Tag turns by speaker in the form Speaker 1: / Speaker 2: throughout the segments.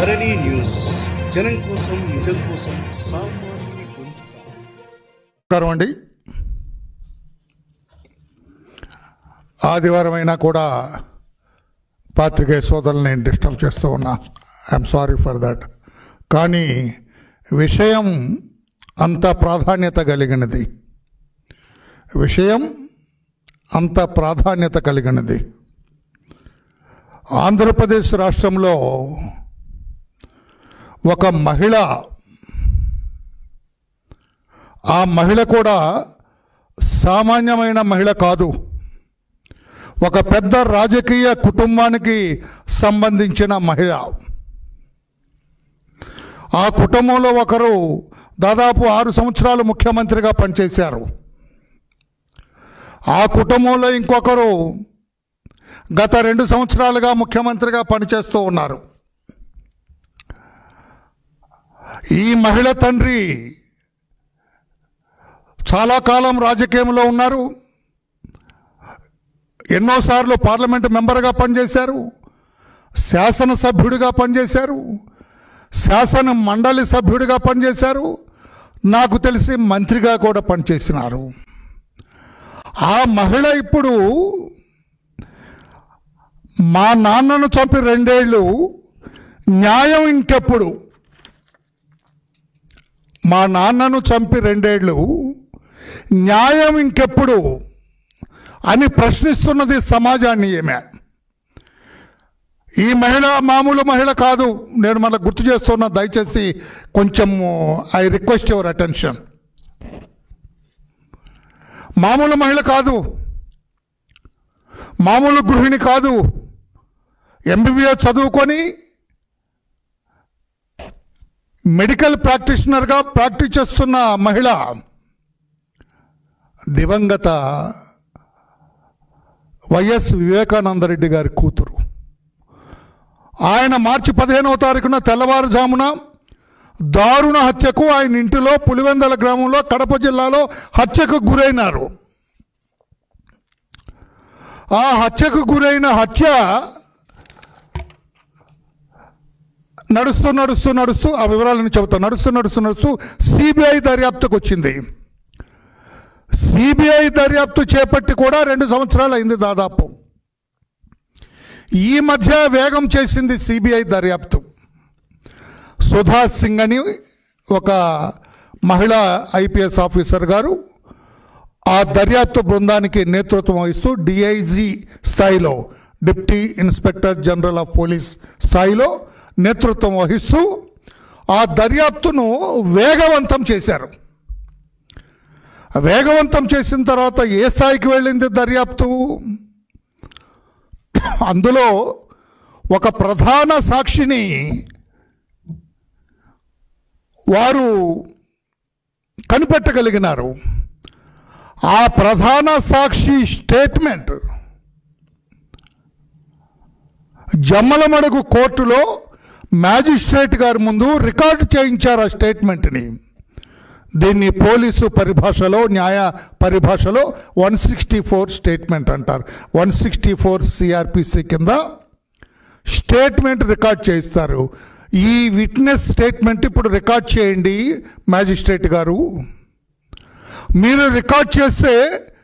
Speaker 1: ధరణి news జనం కోసం నిజం కోసం సామాన్యుని గొంతుక
Speaker 2: నమస్కారం అండి ఆదివారం అయినా కూడా పాత్రికేయ సోదరులు నేను డిస్టర్బ్ చేస్తూ ఉన్నా ఐఎమ్ సారీ ఫర్ దట్ కానీ విషయం అంత ప్రాధాన్యత కలిగినది విషయం అంత ప్రాధాన్యత కలిగినది ఆంధ్రప్రదేశ్ రాష్ట్రంలో ఒక మహిళ ఆ మహిళ కూడా సామాన్యమైన మహిళ కాదు ఒక పెద్ద రాజకీయ కుటుంబానికి సంబంధించిన మహిళ ఆ కుటుంబంలో ఒకరు దాదాపు ఆరు సంవత్సరాలు ముఖ్యమంత్రిగా పనిచేశారు ఆ కుటుంబంలో ఇంకొకరు గత రెండు సంవత్సరాలుగా ముఖ్యమంత్రిగా పనిచేస్తూ ఉన్నారు ఈ మహిళ తండ్రి చాలా కాలం రాజకీయంలో ఉన్నారు ఎన్నోసార్లు పార్లమెంట్ మెంబర్గా పనిచేశారు శాసనసభ్యుడిగా పనిచేశారు శాసన మండలి సభ్యుడిగా పనిచేశారు నాకు తెలిసి మంత్రిగా కూడా పనిచేసినారు ఆ మహిళ ఇప్పుడు మా నాన్నను చంపి రెండేళ్ళు న్యాయం ఇంకెప్పుడు మా నాన్నను చంపి రెండేళ్ళు న్యాయం ఇంకెప్పుడు అని ప్రశ్నిస్తున్నది సమాజాన్ని ఏమే ఈ మహిళ మామూలు మహిళ కాదు నేను మళ్ళీ గుర్తు చేస్తున్నా దయచేసి కొంచెం ఐ రిక్వెస్ట్ యువర్ అటెన్షన్ మామూలు మహిళ కాదు మామూలు గృహిణి కాదు ఎంబీబీఎస్ చదువుకొని మెడికల్ ప్రాక్టీషనర్గా ప్రాక్టీస్ చేస్తున్న మహిళ దివంగత వైఎస్ వివేకానందరెడ్డి గారి కూతురు ఆయన మార్చి పదిహేనవ తారీఖున తెల్లవారుజామున దారుణ హత్యకు ఆయన ఇంటిలో పులివెందల గ్రామంలో కడప జిల్లాలో హత్యకు గురైనారు ఆ హత్యకు గురైన హత్య నడుస్తూ నడుస్తూ నడుస్తూ ఆ వివరాలను చెబుతా నడుస్తూ నడుస్తూ నడుస్తూ సిబిఐ దర్యాప్తుకు వచ్చింది సిబిఐ దర్యాప్తు చేపట్టి కూడా రెండు సంవత్సరాలు అయింది దాదాపు ఈ మధ్య వేగం చేసింది సిబిఐ దర్యాప్తు సుధా సింగ్ అని ఒక మహిళా ఐపీఎస్ ఆఫీసర్ గారు ఆ దర్యాప్తు బృందానికి నేతృత్వం వహిస్తూ డిఐజీ స్థాయిలో deputy inspector general of police స్థాయిలో నేతృత్వం వహిస్తూ ఆ దర్యాప్తును వేగవంతం చేశారు వేగవంతం చేసిన తర్వాత ఏ స్థాయికి వెళ్ళింది దర్యాప్తు అందులో ఒక ప్రధాన సాక్షిని వారు కనిపెట్టగలిగినారు ఆ ప్రధాన సాక్షి స్టేట్మెంట్ జమ్మలమడుగు కోర్టులో మ్యాజిస్ట్రేట్ గారి ముందు రికార్డు చేయించారు ఆ స్టేట్మెంట్ని దీన్ని పోలీసు పరిభాషలో న్యాయ పరిభాషలో వన్ సిక్స్టీ ఫోర్ స్టేట్మెంట్ అంటారు వన్ సిక్స్టీ ఫోర్ సిఆర్పిసి కింద స్టేట్మెంట్ రికార్డ్ చేయిస్తారు ఈ విట్నెస్ స్టేట్మెంట్ ఇప్పుడు రికార్డ్ చేయండి మ్యాజిస్ట్రేట్ గారు మీరు రికార్డ్ చేస్తే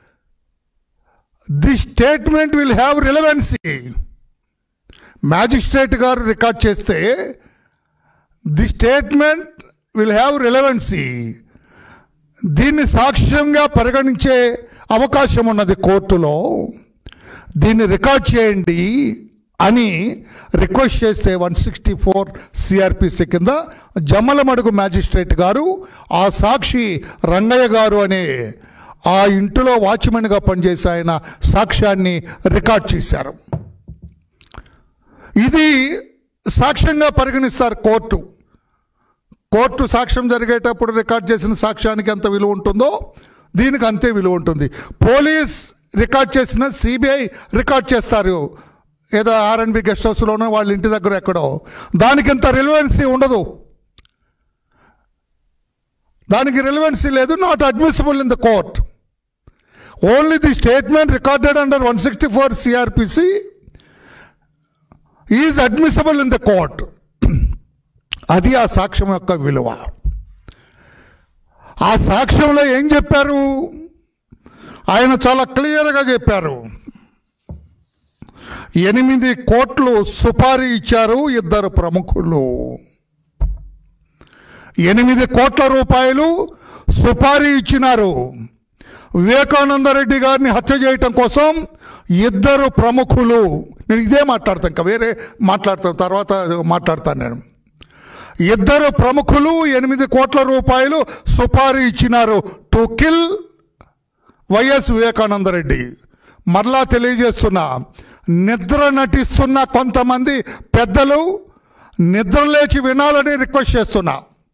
Speaker 2: the statement will have relevancy magistrate గారు రికార్డ్ చేస్తే the statement will have relevancy దీన్ని సాక్ష్యంగా పరిగణించే అవకాశం ఉన్నది కోర్టులో దీన్ని రికార్డ్ చేయండి అని రిక్వెస్ట్ చేస్తే వన్ సిక్స్టీ ఫోర్ సిఆర్పిసి కింద జమ్మలమడుగు మ్యాజిస్ట్రేట్ గారు ఆ సాక్షి రంగయ్య గారు అనే ఆ ఇంటిలో వాచ్మెన్గా పనిచేసే ఆయన సాక్ష్యాన్ని రికార్డ్ చేశారు ఇది సాక్ష్యంగా పరిగణిస్తారు కోర్టు కోర్టు సాక్ష్యం జరిగేటప్పుడు రికార్డ్ చేసిన సాక్ష్యానికి ఎంత విలువ ఉంటుందో దీనికి అంతే విలువ ఉంటుంది పోలీస్ రికార్డ్ చేసిన సిబిఐ రికార్డ్ చేస్తారు ఏదో ఆర్ఎన్బి గెస్ట్ హౌస్లోనో వాళ్ళ ఇంటి దగ్గర ఎక్కడో దానికి ఇంత రిలవెన్సీ ఉండదు దానికి రిలవెన్సీ లేదు not admissible in the court only the statement recorded under one sixty four CrPC is admissible in the court అది ఆ సాక్ష్యం యొక్క విలువ ఆ సాక్ష్యంలో ఏం చెప్పారు ఆయన చాలా క్లియర్గా చెప్పారు ఎనిమిది కోట్లు సుపారీ ఇచ్చారు ఇద్దరు ప్రముఖులు ఎనిమిది కోట్ల రూపాయలు సుపారీ ఇచ్చినారు వివేకానంద రెడ్డి గారిని హత్య చేయటం కోసం ఇద్దరు ప్రముఖులు నేను ఇదే మాట్లాడతాను ఇంకా వేరే మాట్లాడతాను తర్వాత మాట్లాడతాను నేను ఇద్దరు ప్రముఖులు ఎనిమిది కోట్ల రూపాయలు సుపారీ ఇచ్చినారు to kill YS Vivekananda Reddy మరలా తెలియజేస్తున్నా నిద్ర నటిస్తున్న కొంతమంది పెద్దలు నిద్ర లేచి వినాలని రిక్వెస్ట్ చేస్తున్నా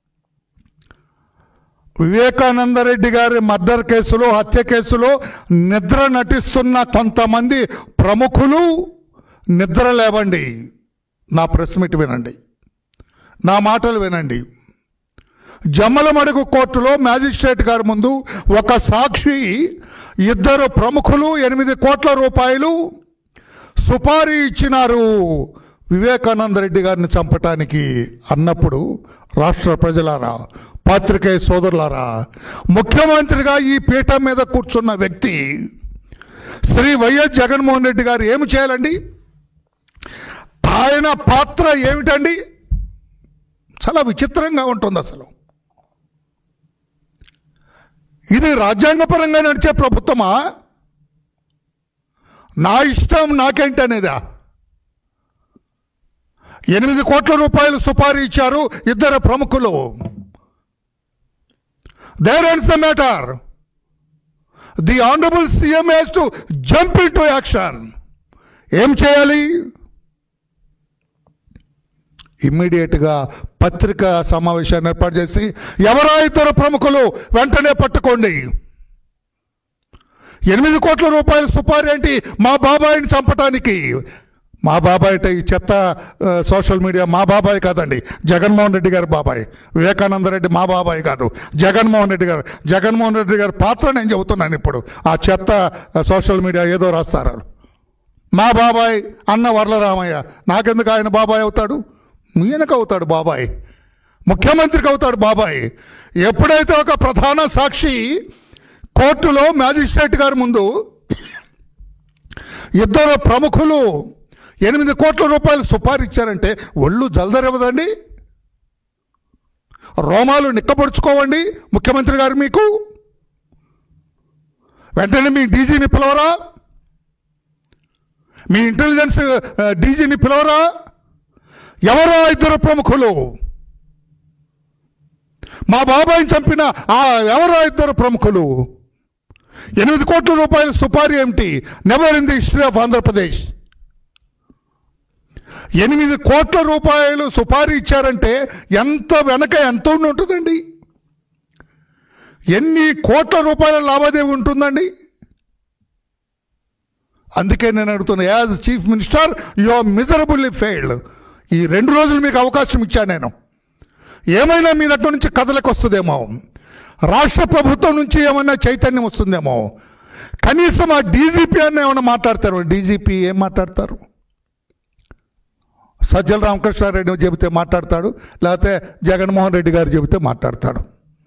Speaker 2: వివేకానంద రెడ్డి గారి మర్డర్ కేసులో హత్య కేసులో నిద్ర నటిస్తున్న కొంతమంది ప్రముఖులు నిద్ర లేవండి నా ప్రెస్ మీట్ వినండి నా మాటలు వినండి జమ్మలమడుగు కోర్టులో మ్యాజిస్ట్రేట్ గారి ముందు ఒక సాక్షి ఇద్దరు ప్రముఖులు ఎనిమిది కోట్ల రూపాయలు సుపారీ ఇచ్చినారు వివేకానంద రెడ్డి గారిని చంపటానికి అన్నప్పుడు రాష్ట్ర ప్రజలారా పాత్రికేయ సోదరులారా ముఖ్యమంత్రిగా ఈ పీఠం మీద కూర్చున్న వ్యక్తి శ్రీ వైఎస్ జగన్మోహన్ రెడ్డి గారు ఏమి చేయాలండి ఆయన పాత్ర ఏమిటండి చాలా విచిత్రంగా ఉంటుంది అసలు ఇది రాజ్యాంగపరంగా నడిచే ప్రభుత్వమా నా ఇష్టం నాకేంటి అనేదా ఎనిమిది కోట్ల రూపాయలు సుపారీ ఇచ్చారు ఇద్దరు ప్రముఖులు there ends the matter the honourable CM has to jump into action ఏం చేయాలి ఇమ్మీడియట్గా పత్రికా సమావేశాన్ని ఏర్పాటు చేసి ఎవరో ఇద్దరు ప్రముఖులు వెంటనే పట్టుకోండి ఎనిమిది కోట్ల రూపాయల సుపారీ ఏంటి మా బాబాయిని చంపటానికి మా బాబాయ్ అంటే ఈ చెత్త ఆ, సోషల్ మీడియా మా బాబాయ్ కాదండి జగన్మోహన్ రెడ్డి గారి బాబాయ్ వివేకానంద రెడ్డి మా బాబాయ్ కాదు జగన్మోహన్ రెడ్డి గారు జగన్మోహన్ రెడ్డి గారి పాత్ర నేను చెబుతున్నాను ఇప్పుడు ఆ చెత్త ఆ, సోషల్ మీడియా ఏదో రాస్తారు వాళ్ళు. మా బాబాయ్ అన్న వరలరామయ్య నాకెందుకు ఆయన బాబాయ్ అవుతాడు ఈయనకు అవుతాడు బాబాయ్ ముఖ్యమంత్రికి అవుతాడు బాబాయ్ ఎప్పుడైతే ఒక ప్రధాన సాక్షి కోర్టులో మ్యాజిస్ట్రేట్ గారి ముందు ఇద్దరు ప్రముఖులు ఎనిమిది కోట్ల రూపాయలు సుపారీ ఇచ్చారంటే ఒళ్ళు జల్దరివ్వదండి రోమాలు నిక్కపరుచుకోవండి ముఖ్యమంత్రి గారు మీకు వెంటనే మీ డీజీని పిలవరా మీ ఇంటెలిజెన్స్ ఆ, డీజీని పిలవరా ఎవరో ఇద్దరు ప్రముఖులు మా బాబాయిని చంపిన ఆ ఎవరో ఇద్దరు ప్రముఖులు ఎనిమిది కోట్ల రూపాయల సుపారీ ఏమిటి never in the history of Andhra Pradesh ఎనిమిది కోట్ల రూపాయలు సుపారీ ఇచ్చారంటే ఎంత వెనక ఎంత ఉండి ఉంటుందండి ఎన్ని కోట్ల రూపాయల లావాదేవీ ఉంటుందండి అందుకే నేను అడుగుతున్నా as chief minister you are miserably failed ఈ రెండు రోజులు మీకు అవకాశం ఇచ్చాను నేను ఏమైనా మీ దగ్గర నుంచి కథలకు వస్తుందేమో రాష్ట్ర ప్రభుత్వం నుంచి ఏమైనా చైతన్యం వస్తుందేమో కనీసం ఆ డీజీపీ అన్న ఏమైనా మాట్లాడతారు డీజీపీ ఏం మాట్లాడతారు సజ్జల రామకృష్ణారెడ్డి చెబితే మాట్లాడతాడు లేకపోతే జగన్మోహన్ రెడ్డి గారు చెబితే మాట్లాడతాడు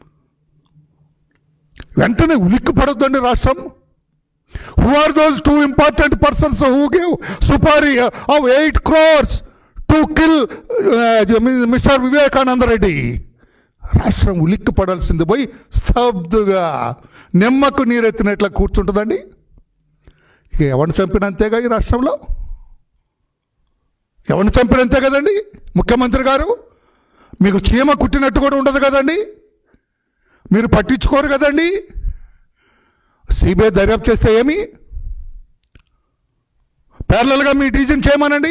Speaker 2: వెంటనే ఉలిక్కి పడొద్దండి రాష్ట్రం who are those two important persons who give సుపారీ of eight crores to kill mister Vivekananda Reddy రాష్ట్రం ఉలిక్కి పడాల్సింది పోయి స్తబ్దుగా నిమ్మకు నీరెత్తినట్లా కూర్చుంటుందండి ఇక ఎవరిని చంపినంతేగా ఈ రాష్ట్రంలో ఎవరిని చంపినంతే కదండి ముఖ్యమంత్రి గారు మీకు చీమ కుట్టినట్టు కూడా ఉండదు కదండి మీరు పట్టించుకోరు కదండి సిబిఐ దర్యాప్తు చేస్తే ఏమి ప్యారలల్గా మీ డీజీని చేయమనండి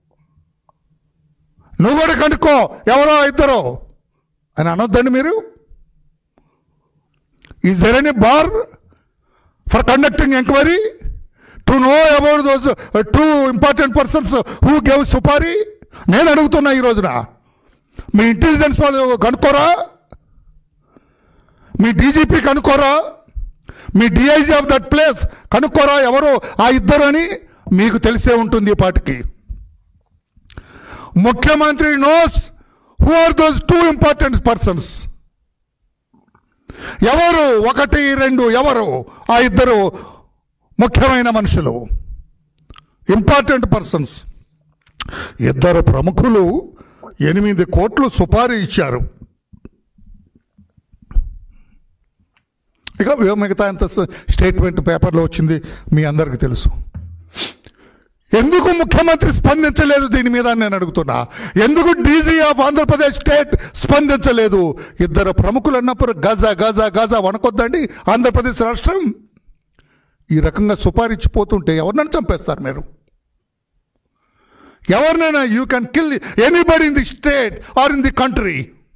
Speaker 2: నువ్వు కూడా కనుక్కో ఎవరో ఇద్దరో అని అనొద్దండి మీరు is there any bar for conducting enquiry to know about those two important persons who gave సుపారీ నేను అడుగుతున్నా ఈ రోజున మీ ఇంటెలిజెన్స్ వాళ్ళు కనుక్కోరా మీ డీజీపీ కనుక్కోరా మీ డిఐజీ ఆఫ్ దట్ ప్లేస్ కనుక్కోరా ఎవరు ఆ ఇద్దరు అని మీకు తెలిసే ఉంటుంది ఈ పాటికి ముఖ్యమంత్రి knows who are those two important persons ఎవరు ఒకటి రెండు ఎవరు ఆ ఇద్దరు ముఖ్యమైన మనుషులు ఇంపార్టెంట్ పర్సన్స్ ఇద్దరు ప్రముఖులు ఎనిమిది కోట్లు సుపారీ ఇచ్చారు ఇక మిగతా అంత స్టేట్మెంట్ పేపర్లో వచ్చింది మీ అందరికీ తెలుసు ఎందుకు ముఖ్యమంత్రి స్పందించలేదు దీని మీద అని నేను అడుగుతున్నా ఎందుకు డీజీ ఆఫ్ ఆంధ్రప్రదేశ్ స్టేట్ స్పందించలేదు ఇద్దరు ప్రముఖులు అన్నప్పుడు గజా గజా గజా వణకొద్దండి ఆంధ్రప్రదేశ్ రాష్ట్రం ఈ రకంగా సుపారిచ్చిపోతుంటే ఎవరినైనా చంపేస్తారు మీరు ఎవరినైనా you can kill anybody in the state or in the country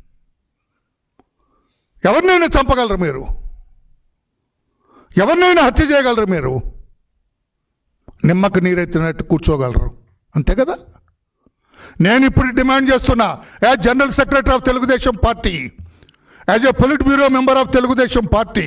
Speaker 2: ఎవరినైనా చంపగలరు మీరు ఎవరినైనా హత్య చేయగలరు మీరు నిమ్మకు నీరెత్తినట్టు కూర్చోగలరు అంతే కదా నేను ఇప్పుడు డిమాండ్ చేస్తున్నా as general secretary of Telugu Desam party as a politburo member of Telugu Desam party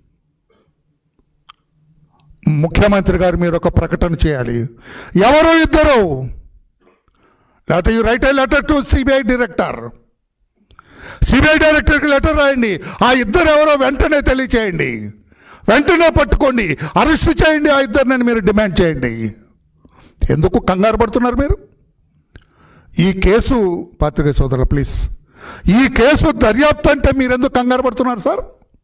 Speaker 2: ముఖ్యమంత్రి గారు మీరు ఒక ప్రకటన చేయాలి ఎవరు ఇద్దరు లేకపోతే you write a letter to CBI director CBI డైరెక్టర్కి లెటర్ రాయండి ఆ ఇద్దరు ఎవరో వెంటనే తెలియచేయండి వెంటనే పట్టుకోండి అరెస్ట్ చేయండి ఆ ఇద్దరిని మీరు డిమాండ్ చేయండి ఎందుకు కంగారు పడుతున్నారు మీరు ఈ కేసు పాత్రికేయ సోదరులు ప్లీజ్ ఈ కేసు దర్యాప్తు అంటే మీరెందుకు కంగారు పడుతున్నారు సార్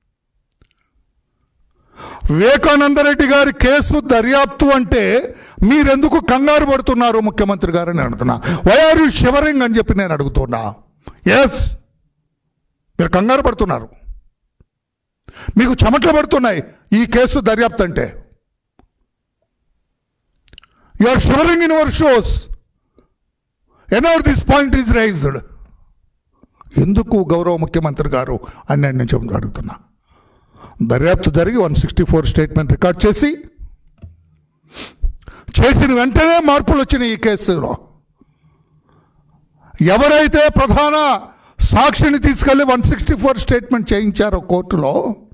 Speaker 2: వివేకానందరెడ్డి గారి కేసు దర్యాప్తు అంటే మీరెందుకు కంగారు పడుతున్నారు ముఖ్యమంత్రి గారు అని అడుగుతున్నా వై ఆర్ యూ షివరింగ్ అని చెప్పి నేను అడుగుతున్నా ఎస్ మీరు కంగారు పడుతున్నారు మీకు చెమటలు పడుతున్నాయి ఈ కేసు దర్యాప్తు అంటే you are shivering in your shoes ఎనోర్ దిస్ పాయింట్ ఈజ్ రైజ్డ్ ఎందుకు గౌరవ ముఖ్యమంత్రి గారు అని నేను చెప్పి అడుగుతున్నా దర్యాప్తు జరిగి one sixty four statement record చేసి చేసిన వెంటనే మార్పులు వచ్చినాయి ఈ కేసులో ఎవరైతే ప్రధాన సాక్షిని తీసుకెళ్లి వన్ సిక్స్టీ ఫోర్ స్టేట్మెంట్ చేయించారో కోర్టులో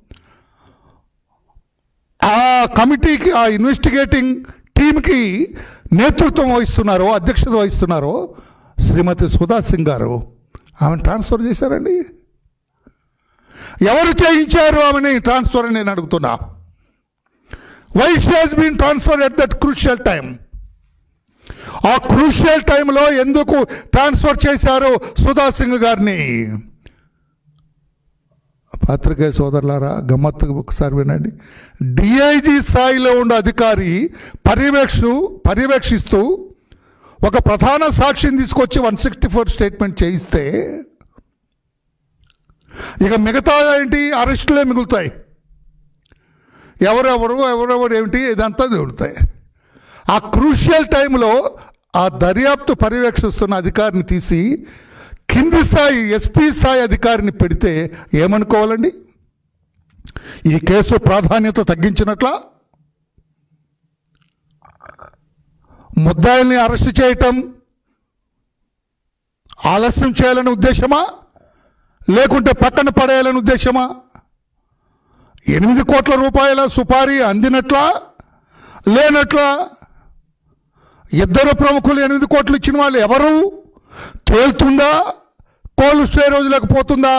Speaker 2: ఆ కమిటీకి ఆ ఇన్వెస్టిగేటింగ్ టీంకి నేతృత్వం వహిస్తున్నారో అధ్యక్షత వహిస్తున్నారో శ్రీమతి సుధా సింగ్ గారు ఆమెను ట్రాన్స్ఫర్ చేశారండి ఎవరు చేయించారు ఆమెని ట్రాన్స్ఫర్ అని నేను అడుగుతున్నా why she has been transfer at that crucial time ఆ క్రూషియల్ టైంలో ఎందుకు ట్రాన్స్ఫర్ చేశారు సుధా సింగ్ గారిని పాత్రికేయ సోదరులారా గమ్మత్తు ఒకసారి వినండి డిఐజీ స్థాయిలో ఉన్న అధికారి పర్యవేక్షు పర్యవేక్షిస్తూ ఒక ప్రధాన సాక్షిని తీసుకొచ్చి వన్ సిక్స్టీ ఫోర్ స్టేట్మెంట్ చేయిస్తే ఇక మిగతా ఏంటి అరెస్టులే మిగులుతాయి ఎవరెవరు ఎవరెవరు ఏమిటి ఇదంతా మిగులుతాయి ఆ క్రూషియల్ టైంలో ఆ దర్యాప్తు పర్యవేక్షిస్తున్న అధికారిని తీసి కింది స్థాయి ఎస్పీ స్థాయి అధికారిని పెడితే ఏమనుకోవాలండి ఈ కేసు ప్రాధాన్యత తగ్గించినట్లా ముద్దాయిల్ని అరెస్ట్ చేయటం ఆలస్యం చేయాలనే ఉద్దేశమా లేకుంటే పక్కన పడేయాలని ఉద్దేశమా ఎనిమిది కోట్ల రూపాయల సుపారీ అందినట్లా లేనట్లా ఇద్దరు ప్రముఖులు ఎనిమిది కోట్లు ఇచ్చిన వాళ్ళు ఎవరు తేలుతుందా కోల్డ్ స్టోరేజ్ లేకపోతుందా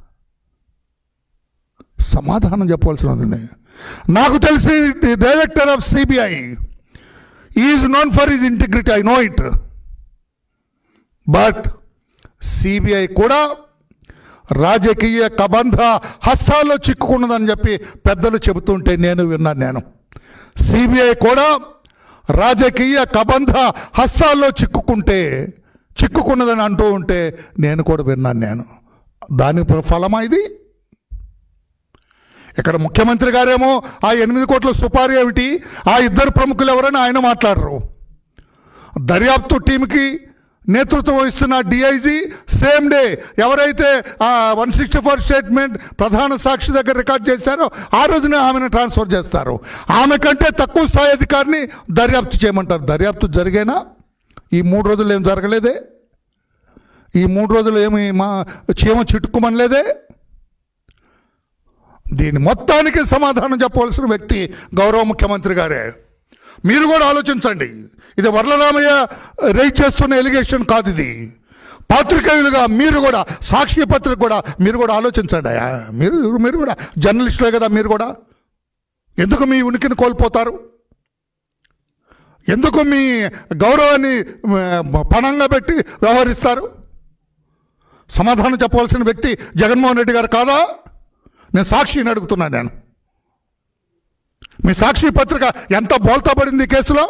Speaker 2: సమాధానం చెప్పవలసిన ఉంది నాకు తెలిసి the director of CBI is known for his integrity I know it but CBI కూడా రాజకీయ కబంధ హస్తాల్లో చిక్కుకున్నదని చెప్పి పెద్దలు చెబుతుంటే నేను విన్నాను నేను సిబిఐ కూడా రాజకీయ కబంధ హస్తాల్లో చిక్కుకుంటే చిక్కుకున్నదని అంటూ ఉంటే నేను కూడా విన్నాను నేను దాని ఫలమా ఇది ఇక్కడ ముఖ్యమంత్రి గారేమో ఆ ఎనిమిది కోట్ల సుపారీ ఏమిటి ఆ ఇద్దరు ప్రముఖులు ఎవరని ఆయన మాట్లాడరు దర్యాప్తు టీంకి నేతృత్వం వహిస్తున్న డిఐజీ సేమ్ డే ఎవరైతే వన్ సిక్స్టీ ఫోర్ స్టేట్మెంట్ ప్రధాన సాక్షి దగ్గర రికార్డ్ చేశారో ఆ రోజునే ఆమెను ట్రాన్స్ఫర్ చేస్తారు ఆమె కంటే తక్కువ స్థాయి అధికారిని దర్యాప్తు చేయమంటారు దర్యాప్తు జరిగేనా ఈ మూడు రోజులు ఏం జరగలేదే ఈ మూడు రోజులు ఏమి మా చీమ చిట్టుకోమనలేదే దీని మొత్తానికి సమాధానం చెప్పవలసిన వ్యక్తి గౌరవ ముఖ్యమంత్రి గారే మీరు కూడా ఆలోచించండి ఇది వరలరామయ్య రైజ్ చేస్తున్న ఎలిగేషన్ కాదు ఇది పాత్రికేయులుగా మీరు కూడా సాక్షి పత్రిక కూడా మీరు కూడా ఆలోచించండి అయ్యా. మీరు మీరు కూడా జర్నలిస్టులే కదా మీరు కూడా ఎందుకు మీ ఉనికిని కోల్పోతారు ఎందుకు మీ గౌరవాన్ని మ, పణంగా పెట్టి వ్యవహరిస్తారు సమాధానం చెప్పవలసిన వ్యక్తి జగన్మోహన్ రెడ్డి గారు కాదా నేను సాక్షిని అడుగుతున్నాను నేను మీ సాక్షి పత్రిక ఎంత బోల్తా పడింది ఈ కేసులో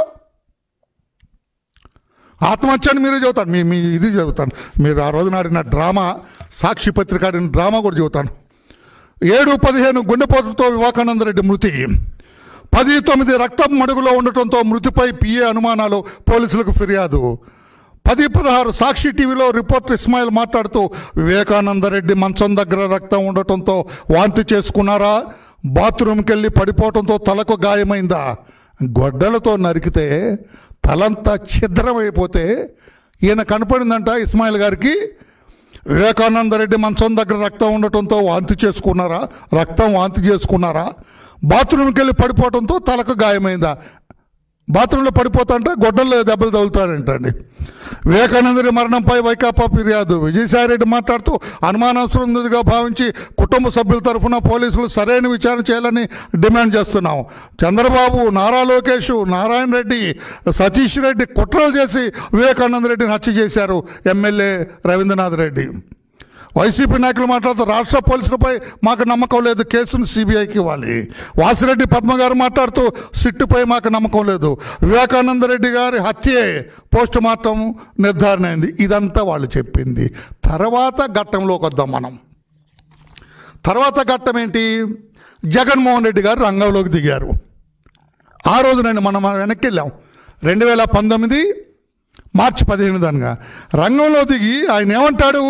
Speaker 2: ఆత్మహత్య అని మీరే చెబుతాను మీ మీ ఇది చెబుతాను మీరు ఆ రోజున ఆడిన డ్రామా సాక్షి పత్రిక ఆడిన డ్రామా కూడా చెబుతాను ఏడు పదిహేను గుండెపోటుతో వివేకానంద రెడ్డి మృతి పది తొమ్మిది రక్తం మడుగులో ఉండటంతో మృతిపై పిఏ అనుమానాలు పోలీసులకు ఫిర్యాదు పది పదహారు సాక్షి టీవీలో రిపోర్టర్ ఇస్మాయిల్ మాట్లాడుతూ వివేకానంద రెడ్డి మంచం దగ్గర రక్తం ఉండటంతో వాంతి చేసుకున్నారా బాత్రూమ్కి వెళ్ళి పడిపోవటంతో తలకు గాయమైందా గొడ్డలతో నరికితే తలంతా ఛిద్రమైపోతే ఈయన కనపడిందంట ఇస్మాయిల్ గారికి వివేకానంద రెడ్డి మంచం దగ్గర రక్తం ఉండటంతో వాంతి చేసుకున్నారా రక్తం వాంతి చేసుకున్నారా బాత్రూమ్కి వెళ్ళి పడిపోవడంతో తలకు గాయమైందా బాత్రూంలో పడిపోతాంటే గొడ్డల్లో దెబ్బలు తగులుతాడంటండి వివేకానందరి మరణంపై వైకాపా ఫిర్యాదు విజయసాయిరెడ్డి మాట్లాడుతూ అనుమానాస్పదంగా భావించి కుటుంబ సభ్యుల తరఫున పోలీసులు సరైన విచారణ చేయాలని డిమాండ్ చేస్తున్నాం చంద్రబాబు నారా లోకేష్ నారాయణ రెడ్డి సతీష్ రెడ్డి కుట్రలు చేసి వివేకానంద రెడ్డిని హత్య చేశారు ఎమ్మెల్యే రవీంద్రనాథ్ రెడ్డి వైసీపీ నాయకులు మాట్లాడుతూ రాష్ట్ర పోలీసులపై మాకు నమ్మకం లేదు కేసును సిబిఐకి ఇవ్వాలి వాసిరెడ్డి పద్మ గారు మాట్లాడుతూ సిట్టుపై మాకు నమ్మకం లేదు వివేకానంద రెడ్డి గారి హత్యే పోస్ట్ మార్టం నిర్ధారణ అయింది ఇదంతా వాళ్ళు చెప్పింది తర్వాత ఘట్టంలోకి వద్దాం మనం తర్వాత ఘట్టం ఏంటి జగన్మోహన్ రెడ్డి గారు రంగంలోకి దిగారు ఆ రోజు నేను మనం వెనక్కి వెళ్ళాం రెండు వేల పంతొమ్మిది మార్చి పదిహేను దానిగా రంగంలో దిగి ఆయన ఏమంటాడు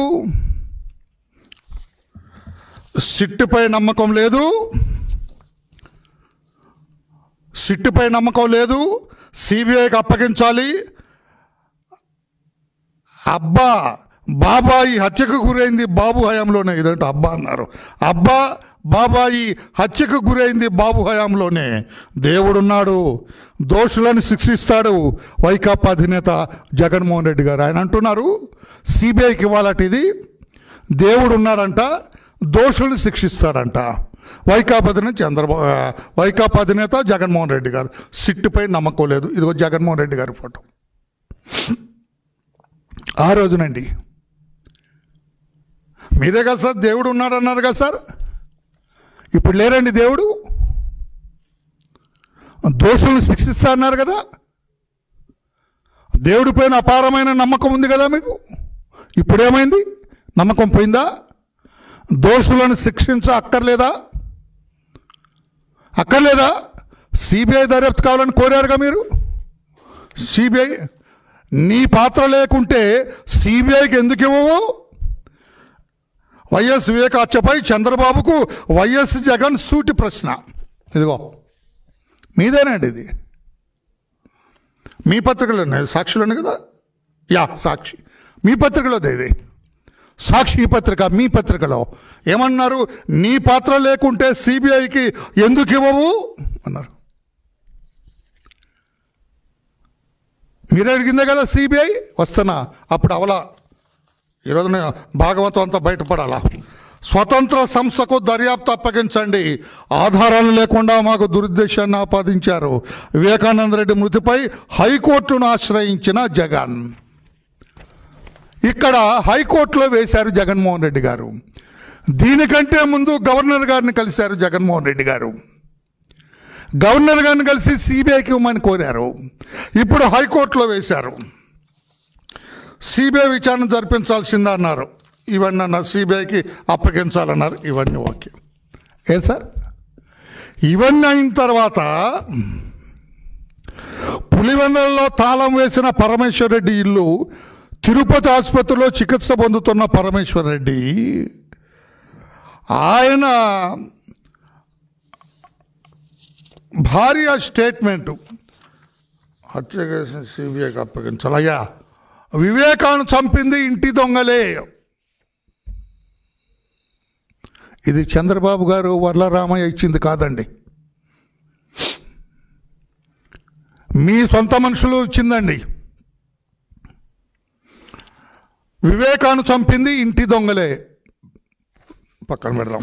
Speaker 2: సిట్టుపై నమ్మకం లేదు సిట్టుపై నమ్మకం లేదు సిబిఐకి అప్పగించాలి అబ్బా బాబాయి హత్యకు గురైంది బాబు హయాంలోనే ఇదంటే అబ్బా అన్నారు అబ్బా బాబాయి హత్యకు గురైంది బాబు హయాంలోనే దేవుడున్నాడు దోషులను శిక్షిస్తాడు వైకాపా అధినేత జగన్మోహన్ రెడ్డి గారు ఆయన అంటున్నారు సిబిఐకి ఇవ్వాలట ఇది దేవుడు ఉన్నాడంట దోషులను శిక్షిస్తాడంట వైకాపా అధినేత చంద్రబాబు వైకాపా అధినేత జగన్మోహన్ రెడ్డి గారు సిట్టుపై నమ్మకం లేదు ఇదిగో జగన్మోహన్ రెడ్డి గారి ఫోటో ఆ రోజునండి మీరే కదా సార్ దేవుడు ఉన్నాడు అన్నారు కదా సార్ ఇప్పుడు లేరండి దేవుడు దోషులను శిక్షిస్తా అన్నారు కదా దేవుడి పైన అపారమైన నమ్మకం ఉంది కదా మీకు ఇప్పుడేమైంది నమ్మకం పోయిందా దోషులను శిక్షించ అక్కర్లేదా అక్కర్లేదా సిబిఐ దర్యాప్తు కావాలని కోరారుగా మీరు సిబిఐ నీ పాత్ర లేకుంటే సిబిఐకి ఎందుకు ఇవ్వవు వైఎస్ వివేక హత్యపై చంద్రబాబుకు వైఎస్ జగన్ సూటి ప్రశ్న ఇదిగో మీదేనండి ఇది మీ పత్రికలో ఉన్నాయి సాక్షులు ఉన్నాయి కదా యా సాక్షి మీ పత్రికలోదే ఇది సాక్షి పత్రిక మీ పత్రికలో ఏమన్నారు నీ పాత్ర లేకుంటే సిబిఐకి ఎందుకు ఇవ్వవు అన్నారు మీరే అడిగిందే కదా సిబిఐ వస్తున్నా అప్పుడు అవలా ఈరోజు నేను భాగవతం అంతా బయటపడాలా స్వతంత్ర సంస్థకు దర్యాప్తు అప్పగించండి ఆధారాలు లేకుండా మాకు దురుద్దేశాన్ని ఆపాదించారు వివేకానంద రెడ్డి మృతిపై హైకోర్టును ఆశ్రయించిన జగన్ ఇక్కడ హైకోర్టులో వేశారు జగన్మోహన్ రెడ్డి గారు దీనికంటే ముందు గవర్నర్ గారిని కలిశారు జగన్మోహన్ రెడ్డి గారు గవర్నర్ గారిని కలిసి సిబిఐకి ఇవ్వమని కోరారు ఇప్పుడు హైకోర్టులో వేశారు సిబిఐ విచారణ జరిపించాల్సిందా అన్నారు ఇవన్నీ అన్నారు సిబిఐకి అప్పగించాలన్నారు ఇవన్నీ ఓకే ఏ సార్ ఇవన్నీ అయిన తర్వాత పులివెందులలో తాళం వేసిన పరమేశ్వర్ రెడ్డి ఇల్లు తిరుపతి ఆసుపత్రిలో చికిత్స పొందుతున్న పరమేశ్వర్ రెడ్డి ఆయన భార్య స్టేట్మెంటు హత్య కేసు సిబిఐకి అప్పగించాలి అయ్యా వివేకాన్ని చంపింది ఇంటి దొంగలే ఇది చంద్రబాబు గారు వర్లరామయ్య ఇచ్చింది కాదండి మీ సొంత మనుషులు ఇచ్చిందండి వివేకాను చంపింది ఇంటి దొంగలే పక్కన పెడదాం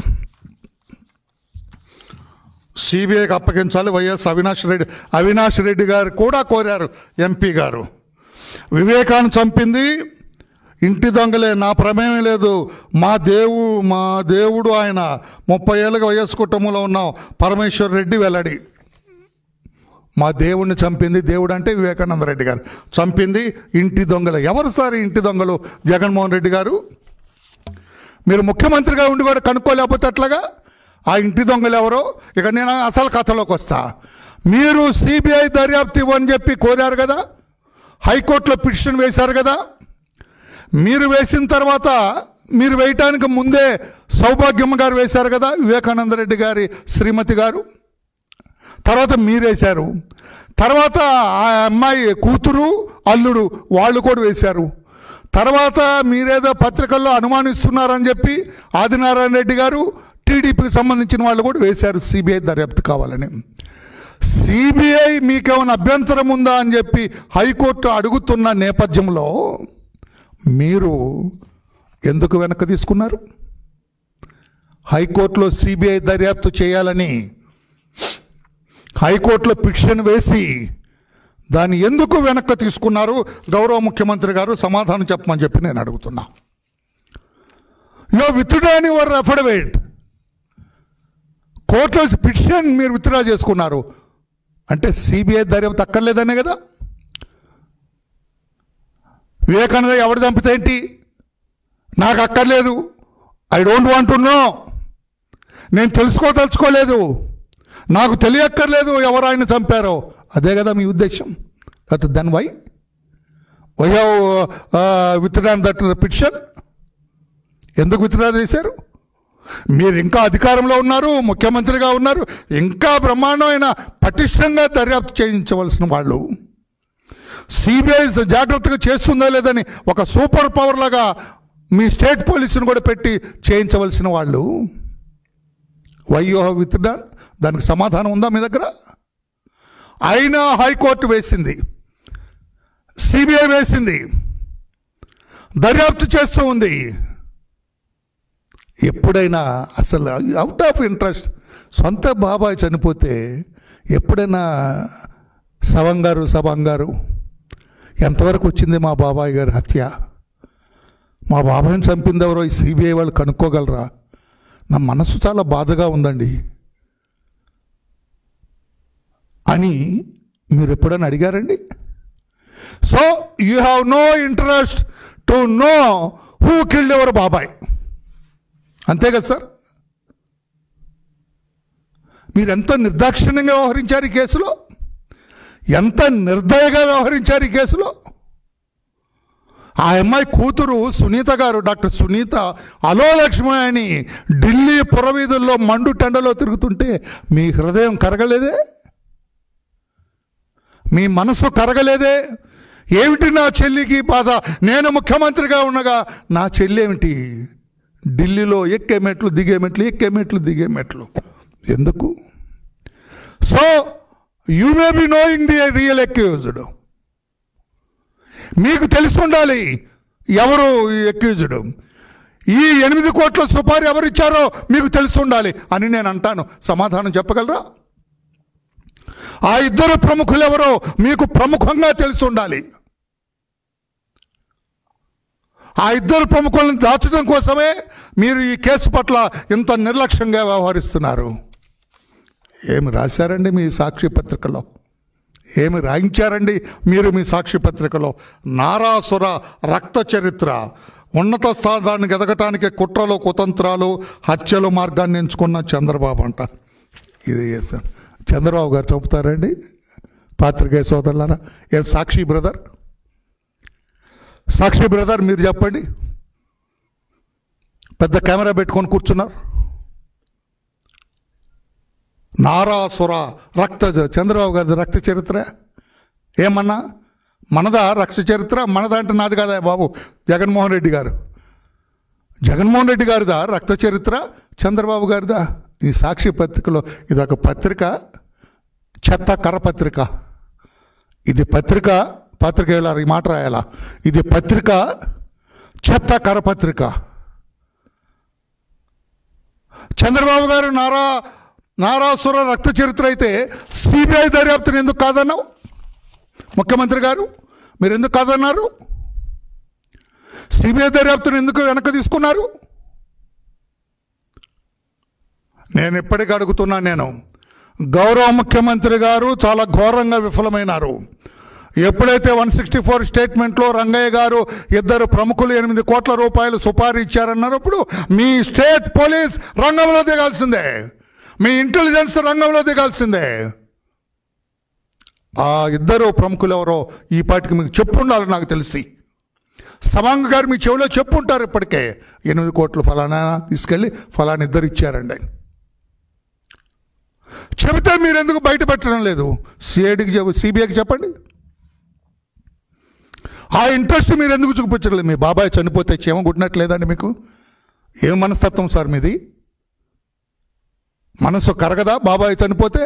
Speaker 2: సిబిఐకి అప్పగించాలి వైఎస్ అవినాష్ రెడ్డి అవినాష్ రెడ్డి గారు కూడా కోరారు ఎంపీ గారు వివేకాన్ని చంపింది ఇంటి దొంగలే నా ప్రమేయం లేదు మా దేవు మా దేవుడు ఆయన ముప్పై ఏళ్ళుగా వైఎస్ కుటుంబంలో ఉన్నాం పరమేశ్వర్ రెడ్డి వెల్లడి మా దేవుణ్ణి చంపింది దేవుడు అంటే వివేకానంద రెడ్డి గారు చంపింది ఇంటి దొంగలు ఎవరు సార్ ఈ ఇంటి దొంగలు జగన్మోహన్ రెడ్డి గారు మీరు ముఖ్యమంత్రిగా ఉండి కూడా కనుక్కోలేకపోతే అట్లాగా ఆ ఇంటి దొంగలు ఎవరో ఇక నేను అసలు కథలోకి వస్తా మీరు సిబిఐ దర్యాప్తు ఇవ్వని చెప్పి కోరారు కదా హైకోర్టులో పిటిషన్ వేశారు కదా మీరు వేసిన తర్వాత మీరు వేయటానికి ముందే సౌభాగ్యమ్మ గారు వేశారు కదా వివేకానంద రెడ్డి గారి శ్రీమతి గారు తర్వాత మీరేశారు తర్వాత ఆ అమ్మాయి కూతురు అల్లుడు వాళ్ళు కూడా వేశారు తర్వాత మీరేదో పత్రికల్లో అనుమానిస్తున్నారని చెప్పి ఆదినారాయణ రెడ్డి గారు టీడీపీకి సంబంధించిన వాళ్ళు కూడా వేశారు సిబిఐ దర్యాప్తు కావాలని సిబిఐ మీకేమైనా అభ్యంతరం ఉందా అని చెప్పి హైకోర్టు అడుగుతున్న నేపథ్యంలో మీరు ఎందుకు వెనక్కి తీసుకున్నారు హైకోర్టులో సిబిఐ దర్యాప్తు చేయాలని హైకోర్టులో పిటిషన్ వేసి దాన్ని ఎందుకు వెనక్కి తీసుకున్నారు గౌరవ ముఖ్యమంత్రి గారు సమాధానం చెప్పమని చెప్పి నేను అడుగుతున్నా యో విత్డ్రాని వర్ అఫిడవిట్ కోర్టులో పిటిషన్ మీరు విత్డ్రా చేసుకున్నారు అంటే సిబిఐ దర్యాప్తు అక్కర్లేదనే కదా వివేకానంద ఎవడు చంపితే ఏంటి నాకు అక్కర్లేదు I don't want to know నేను తెలుసుకోదలుచుకోలేదు నాకు తెలియక్కర్లేదు ఎవరు ఆయన చంపారో అదే కదా మీ ఉద్దేశం that then why why have withdrawn that petition ఎందుకు విత్డ్రా చేశారు మీరు ఇంకా అధికారంలో ఉన్నారు ముఖ్యమంత్రిగా ఉన్నారు ఇంకా బ్రహ్మాండమైన పటిష్టంగా దర్యాప్తు చేయించవలసిన వాళ్ళు సిబిఐ జాగ్రత్తగా చేస్తుందా లేదని ఒక సూపర్ పవర్ లాగా మీ స్టేట్ పోలీసును కూడా పెట్టి చేయించవలసిన వాళ్ళు వైయో విత్డ్రాన్ దానికి సమాధానం ఉందా మీ దగ్గర అయినా హైకోర్టు వేసింది సిబిఐ వేసింది దర్యాప్తు చేస్తూ ఉంది ఎప్పుడైనా అసలు అవుట్ ఆఫ్ ఇంట్రెస్ట్ సొంత బాబాయ్ చనిపోతే ఎప్పుడైనా సవంగారు సభంగారు ఎంతవరకు వచ్చింది మా బాబాయ్ గారి హత్య మా బాబాయ్ని చంపింది ఎవరో ఈ సిబిఐ వాళ్ళు కనుక్కోగలరా నా మనసు చాలా బాధగా ఉందండి అని మీరు ఎప్పుడైనా అడిగారండి so you have no interest to know who killed your బాబాయ్ అంతే కదా సార్ మీరు ఎంత నిర్దాక్షిణ్యంగా వ్యవహరించారు ఈ కేసులో ఎంత నిర్దయగా వ్యవహరించారు ఈ కేసులో ఆ అమ్మాయి కూతురు సునీత గారు డాక్టర్ సునీత అలో లక్ష్మి అని ఢిల్లీ పురవీధుల్లో మండు టెండలో తిరుగుతుంటే మీ హృదయం కరగలేదే మీ మనసు కరగలేదే ఏమిటి నా చెల్లికి బాధ నేను ముఖ్యమంత్రిగా ఉండగా నా చెల్లి ఏమిటి ఢిల్లీలో ఎక్కే మెట్లు దిగే మెట్లు ఎక్కే మెట్లు దిగే మెట్లు ఎందుకు so you may be knowing the real accused మీకు తెలిసి ఉండాలి ఎవరు ఈ అక్యూజ్డ్ ఈ ఎనిమిది కోట్ల సుపారీ ఎవరు ఇచ్చారో మీకు తెలిసి ఉండాలి అని నేను అంటాను సమాధానం చెప్పగలరా ఆ ఇద్దరు ప్రముఖులు ఎవరో మీకు ప్రముఖంగా తెలిసి ఉండాలి ఆ ఇద్దరు ప్రముఖులను దాచడం కోసమే మీరు ఈ కేసు పట్ల ఇంత నిర్లక్ష్యంగా వ్యవహరిస్తున్నారు ఏమి రాశారండి మీ సాక్షి పత్రికలో ఏమి రాయించారండి మీరు మీ సాక్షి పత్రికలో నారాసుర రక్త చరిత్ర ఉన్నత స్థానానికి ఎదగటానికి కుట్రలు కుతంత్రాలు హత్యలు మార్గాన్ని ఎంచుకున్న చంద్రబాబు అంట ఇది సార్ చంద్రబాబు గారు చెబుతారండి పాత్రికేయ సోదరులారా ఏ సాక్షి బ్రదర్ సాక్షి బ్రదర్ మీరు చెప్పండి పెద్ద కెమెరా పెట్టుకొని కూర్చున్నారు నారాసుర రక్త చంద్రబాబు గారి రక్త చరిత్ర ఏమన్నా మనదా రక్త చరిత్ర మనదా అంటే నాది కాదా బాబు జగన్మోహన్ రెడ్డి గారు జగన్మోహన్ రెడ్డి గారిదా రక్త చరిత్ర చంద్రబాబు గారిదా ఈ సాక్షి పత్రికలో ఇదొక పత్రిక చెత్త కరపత్రిక ఇది పత్రిక పత్రిక ఇలా ఈ మాట రాయాలా ఇది పత్రిక చెత్త కరపత్రిక చంద్రబాబు గారు నారా నారాసుర రక్త చరిత్ర అయితే సిబిఐ దర్యాప్తుని ఎందుకు కాదన్నావు ముఖ్యమంత్రి గారు మీరు ఎందుకు కాదన్నారు సిబిఐ దర్యాప్తుని ఎందుకు వెనక్కి తీసుకున్నారు నేను ఇప్పటికీ అడుగుతున్నా నేను గౌరవ ముఖ్యమంత్రి గారు చాలా ఘోరంగా విఫలమైనారు ఎప్పుడైతే వన్ సిక్స్టీ ఫోర్ స్టేట్మెంట్లో రంగయ్య గారు ఇద్దరు ప్రముఖులు ఎనిమిది కోట్ల రూపాయలు సుపారీ ఇచ్చారన్నప్పుడు మీ స్టేట్ పోలీస్ రంగంలో దిగాల్సిందే మీ ఇంటెలిజెన్స్ రంగంలో దిగాల్సిందే ఆ ఇద్దరు ప్రముఖులు ఎవరో ఈ పాటికి మీకు చెప్పుండాలి నాకు తెలిసి సమాంగ గారు మీ చెవిలో చెప్పుంటారు ఇప్పటికే ఎనిమిది కోట్లు ఫలానా తీసుకెళ్ళి ఫలానా ఇద్దరు ఇచ్చారండి చెబితే మీరు ఎందుకు బయట పెట్టడం లేదు సిఐడికి చెప్ప సిబిఐకి చెప్పండి ఆ ఇంట్రెస్ట్ మీరు ఎందుకు చూపించలేదు మీ బాబాయ్ చనిపోతే క్షేమ కుట్టినట్లేదండి మీకు ఏం మనస్తత్వం సార్ మీది మనసు కరగదా బాబాయ్ చనిపోతే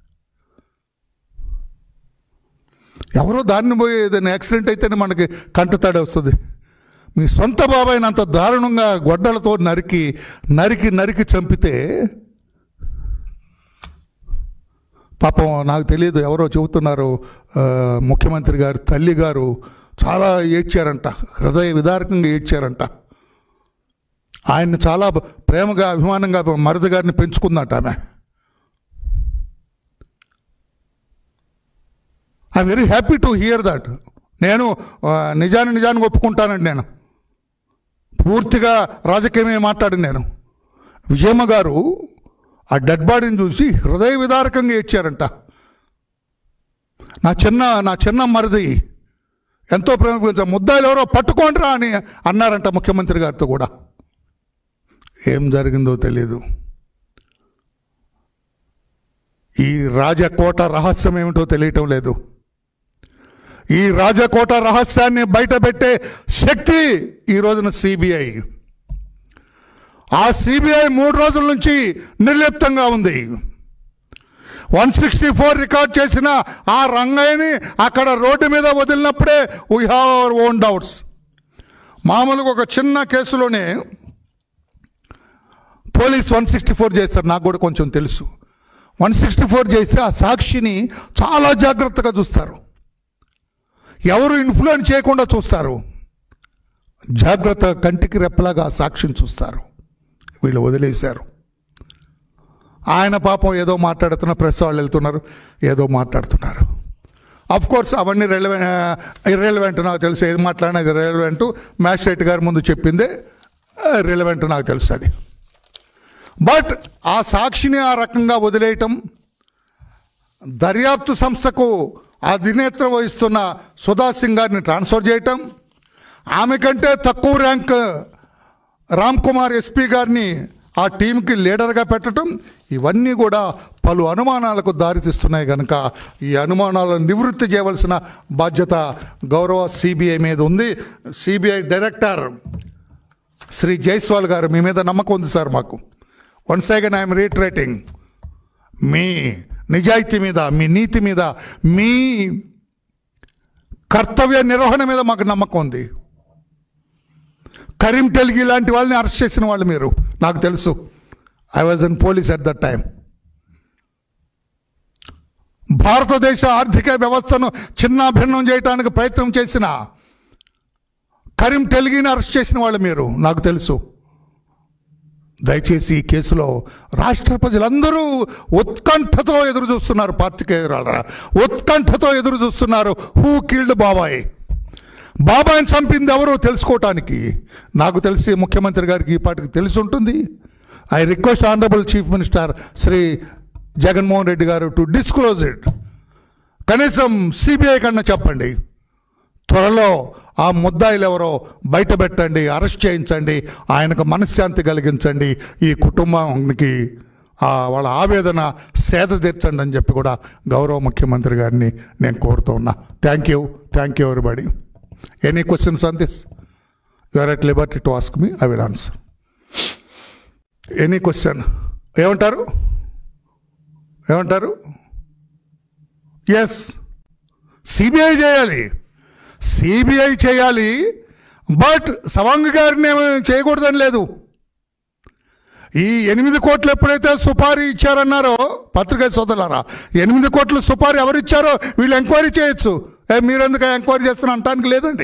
Speaker 2: ఎవరో దాన్ని పోయి ఏదైనా యాక్సిడెంట్ అయితేనే మనకి కంటతడి వస్తుంది మీ సొంత బాబాయిని అంత దారుణంగా గొడ్డలతో నరికి నరికి నరికి చంపితే పాపం నాకు తెలియదు ఎవరో చెబుతున్నారు ఆ, ముఖ్యమంత్రి గారు తల్లి గారు చాలా ఏడ్చారంట హృదయ విదారకంగా ఏడ్చారంట ఆయన్ని చాలా ప్రేమగా అభిమానంగా మరద గారిని పెంచుకుందంట ఆమె I very happy to hear that నేను ఆ, నిజాన్ని నిజానికి ఒప్పుకుంటానండి నేను పూర్తిగా రాజకీయమే మాట్లాడింది నేను విజయమ్మ గారు ఆ డెడ్ బాడీని చూసి హృదయ విదారకంగా ఏడ్చారంట నా చిన్న నా చిన్న మరిది ఎంతో ప్రేమ ముద్దాయిలు ఎవరో పట్టుకోండిరా అని అన్నారంట ముఖ్యమంత్రి గారితో కూడా ఏం జరిగిందో తెలీదు ఈ రాజకోట రహస్యం ఏమిటో తెలియటం లేదు ఈ రాజకోట రహస్యాన్ని బయటపెట్టే శక్తి ఈ రోజున సిబిఐ ఆ సిబిఐ మూడు రోజుల నుంచి నిర్లిప్తంగా ఉంది వన్ సిక్స్టీ ఫోర్ రికార్డ్ చేసిన ఆ రంగయ్యని అక్కడ రోడ్డు మీద వదిలినప్పుడే we have our own doubts మామూలుగా ఒక చిన్న కేసులోనే పోలీస్ వన్ సిక్స్టీ ఫోర్ చేస్తారు నాకు కూడా కొంచెం తెలుసు వన్ సిక్స్టీ ఫోర్ చేస్తే ఆ సాక్షిని చాలా జాగ్రత్తగా చూస్తారు ఎవరు ఇన్ఫ్లుయెన్స్ చేయకుండా చూస్తారు జాగ్రత్త కంటికి రెప్పలాగా ఆ సాక్షిని చూస్తారు వీళ్ళు వదిలేశారు ఆయన పాపం ఏదో మాట్లాడుతున్న ప్రెస్ వాళ్ళు వెళ్తున్నారు ఏదో మాట్లాడుతున్నారు అఫ్ కోర్స్ అవన్నీ రెలవెంట్ ఇర్రెలవెంట్ నాకు తెలుసు ఏది మాట్లాడినా ఇది రెలవెంట్ మ్యాజిస్ట్రేట్ గారి ముందు చెప్పిందే రిలవెంట్ నాకు తెలుసు అది బట్ ఆ సాక్షిని ఆ రకంగా వదిలేయటం దర్యాప్తు సంస్థకు అధినేత్రం వహిస్తున్న సుధా సింగ్ గారిని ట్రాన్స్ఫర్ చేయటం ఆమె కంటే తక్కువ ర్యాంక్ రామ్ కుమార్ ఎస్పీ గారిని ఆ టీంకి లీడర్గా పెట్టడం ఇవన్నీ కూడా పలు అనుమానాలకు దారితీస్తున్నాయి కనుక ఈ అనుమానాలను నివృత్తి చేయవలసిన బాధ్యత గౌరవ సిబిఐ మీద ఉంది సిబిఐ డైరెక్టర్ శ్రీ జైస్వాల్ గారు మీ మీద నమ్మకం ఉంది సార్ మాకు వన్స్ అగైన్ ఐఎమ్ రీట్రేటింగ్ మీ నిజాయితీ మీద మీ నీతి మీద మీ కర్తవ్య నిర్వహణ మీద మాకు నమ్మకం ఉంది కరీం టెల్గి లాంటి వాళ్ళని అరెస్ట్ చేసిన వాళ్ళు మీరు నాకు తెలుసు I was in police at that time భారతదేశ ఆర్థిక వ్యవస్థను చిన్నాభిన్నం చేయడానికి ప్రయత్నం చేసిన కరీం టెల్గిని అరెస్ట్ చేసిన వాళ్ళు మీరు నాకు తెలుసు దయచేసి ఈ కేసులో రాష్ట్ర ప్రజలందరూ ఉత్కంఠతో ఎదురు చూస్తున్నారు పార్టీకి ఎదురాలరా ఉత్కంఠతో ఎదురు చూస్తున్నారు హూ కిల్డ్ బాబాయ్ బాబాయ్ని చంపింది ఎవరో తెలుసుకోవటానికి నాకు తెలిసి ముఖ్యమంత్రి గారికి ఈ పాటికి తెలిసి ఉంటుంది I request honourable chief minister Shri Jaganmohan Reddy గారు టు డిస్క్లోజ్ ఇట్ కనీసం సిబిఐ కన్నా చెప్పండి త్వరలో ఆ ముద్దాయిలు ఎవరో బయట పెట్టండి అరెస్ట్ చేయించండి ఆయనకు మనశ్శాంతి కలిగించండి ఈ కుటుంబానికి ఆ వాళ్ళ ఆవేదన సేద తీర్చండి అని చెప్పి కూడా గౌరవ ముఖ్యమంత్రి గారిని నేను కోరుతూ ఉన్నా thank you thank you everybody any questions on this you are at liberty to ask మీ I will answer any question ఏమంటారు ఏమంటారు ఎస్ సిబిఐ చేయాలి సిబిఐ చేయాలి బట్ సవాంగ్ గారిని ఏమీ చేయకూడదని లేదు ఈ ఎనిమిది కోట్లు ఎప్పుడైతే సుపారీ ఇచ్చారన్నారో పత్రికా సోదరులారా ఎనిమిది కోట్లు సుపారీ ఎవరు ఇచ్చారో వీళ్ళు ఎంక్వైరీ చేయొచ్చు ఏ మీరెందుకు ఎంక్వైరీ చేస్తున్నా అంటానికి లేదండి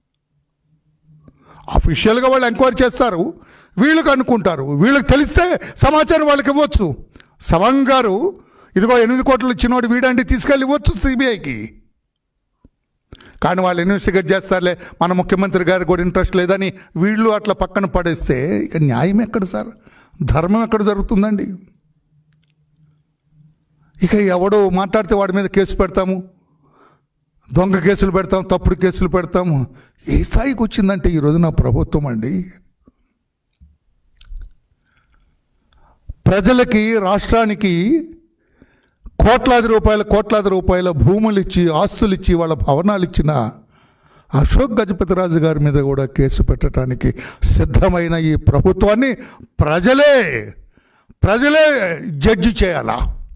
Speaker 2: అఫీషియల్గా వాళ్ళు ఎంక్వైరీ చేస్తారు వీళ్ళకి అనుకుంటారు వీళ్ళకి తెలిస్తే సమాచారం వాళ్ళకి ఇవ్వచ్చు సవాంగ్ గారు ఇదిగో ఎనిమిది కోట్లు ఇచ్చినోడు వీడండి తీసుకెళ్ళి ఇవ్వచ్చు సిబిఐకి కానీ వాళ్ళు ఇన్వెస్టిగేట్ చేస్తారులే మన ముఖ్యమంత్రి గారికి కూడా ఇంట్రెస్ట్ లేదని వీళ్ళు అట్లా పక్కన పడేస్తే ఇక న్యాయం ఎక్కడ సార్ ధర్మం ఎక్కడ జరుగుతుందండి ఇక ఎవడో మాట్లాడితే వాడి మీద కేసు పెడతాము దొంగ కేసులు పెడతాం తప్పుడు కేసులు పెడతాము ఏ స్థాయికి వచ్చిందంటే ఈరోజు నా ప్రభుత్వం అండి ప్రజలకి రాష్ట్రానికి కోట్లాది రూపాయల కోట్లాది రూపాయల భూములు ఇచ్చి ఆస్తులు ఇచ్చి వాళ్ళ భవనాలు ఇచ్చిన అశోక్ గజపతిరాజు గారి మీద కూడా కేసు పెట్టడానికి సిద్ధమైన ఈ ప్రభుత్వాన్ని ప్రజలే ప్రజలే జడ్జి చేయాలా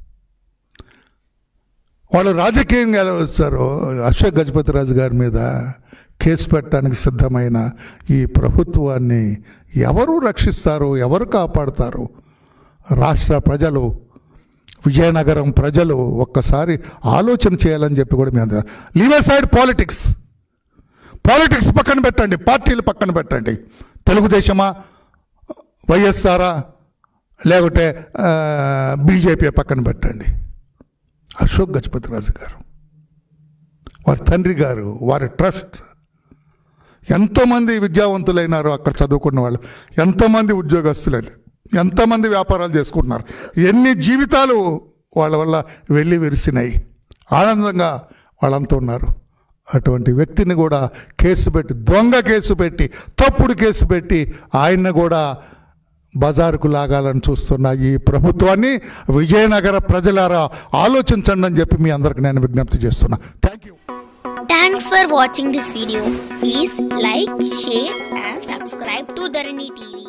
Speaker 2: వాళ్ళు రాజకీయంగా ఎలా వస్తారు అశోక్ గజపతిరాజు గారి మీద కేసు పెట్టడానికి సిద్ధమైన ఈ ప్రభుత్వాన్ని ఎవరు రక్షిస్తారు ఎవరు కాపాడుతారు రాష్ట్ర ప్రజలు విజయనగరం ప్రజలు ఒక్కసారి ఆలోచన చేయాలని చెప్పి కూడా మేము లీవ్ సైడ్ పాలిటిక్స్ పాలిటిక్స్ పక్కన పెట్టండి పార్టీలు పక్కన పెట్టండి తెలుగుదేశమా వైఎస్ఆరా లేకుంటే బీజేపీ పక్కన పెట్టండి అశోక్ గజపతిరాజు గారు వారి తండ్రి గారు వారి ట్రస్ట్ ఎంతోమంది విద్యావంతులైనారు అక్కడ చదువుకున్న వాళ్ళు ఎంతోమంది ఉద్యోగస్తులైన ఎంతమంది వ్యాపారాలు చేసుకుంటున్నారు ఎన్ని జీవితాలు వాళ్ళ వల్ల వెళ్ళి విరిసినాయి ఆనందంగా వాళ్ళంతా ఉన్నారు అటువంటి వ్యక్తిని కూడా కేసు పెట్టి దొంగ కేసు పెట్టి తప్పుడు కేసు పెట్టి ఆయన్ని కూడా బజారుకు లాగాలని చూస్తున్న ఈ ప్రభుత్వాన్ని విజయనగర ప్రజలారా ఆలోచించండి అని చెప్పి మీ అందరికి నేను విజ్ఞప్తి చేస్తున్నా thank you
Speaker 3: Thanks for watching this video. Please like, share and subscribe to Dharani TV.